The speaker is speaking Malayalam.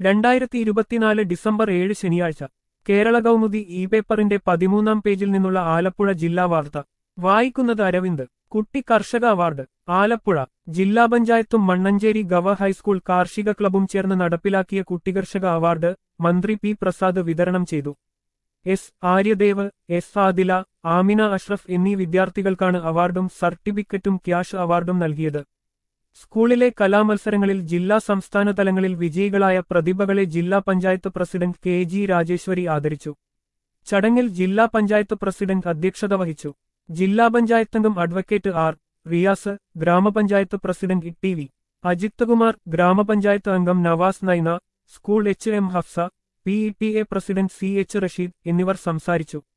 രണ്ടായിരത്തി ഇരുപത്തിനാല് ഡിസംബർ ഏഴ് ശനിയാഴ്ച കേരള കൗമുദി ഇ പേപ്പറിന്റെ പതിമൂന്നാം പേജിൽ നിന്നുള്ള ആലപ്പുഴ ജില്ലാ വാർത്ത വായിക്കുന്നത് അരവിന്ദ് കുട്ടി കർഷക അവാർഡ് ആലപ്പുഴ ജില്ലാ പഞ്ചായത്തും മണ്ണഞ്ചേരി ഗവ ഹൈസ്കൂൾ കാർഷിക ക്ലബും ചേർന്ന് നടപ്പിലാക്കിയ കുട്ടികർഷക അവാർഡ് മന്ത്രി പി പ്രസാദ് വിതരണം ചെയ്തു എസ് ആര്യദേവ് എസ് ആദില ആമിന അഷ്റഫ് എന്നീ വിദ്യാർത്ഥികൾക്കാണ് അവാർഡും സർട്ടിഫിക്കറ്റും ക്യാഷ് അവാർഡും നൽകിയത് സ്കൂളിലെ കലാമത്സരങ്ങളിൽ ജില്ലാ സംസ്ഥാന തലങ്ങളിൽ വിജയികളായ പ്രതിഭകളെ ജില്ലാ panchayat president K G Rajeswari ആദരിച്ചു ചടങ്ങിൽ ജില്ലാ പഞ്ചായത്ത് പ്രസിഡന്റ് അധ്യക്ഷത വഹിച്ചു ജില്ലാ പഞ്ചായത്തംഗം അഡ്വക്കേറ്റ് ആർ റിയാസ് ഗ്രാമപഞ്ചായത്ത് president E T V Ajith Kumar ഗ്രാമപഞ്ചായത്ത് അംഗം Navas Naina school H M Hafsa P E T A president C H Rasheed എന്നിവർ സംസാരിച്ചു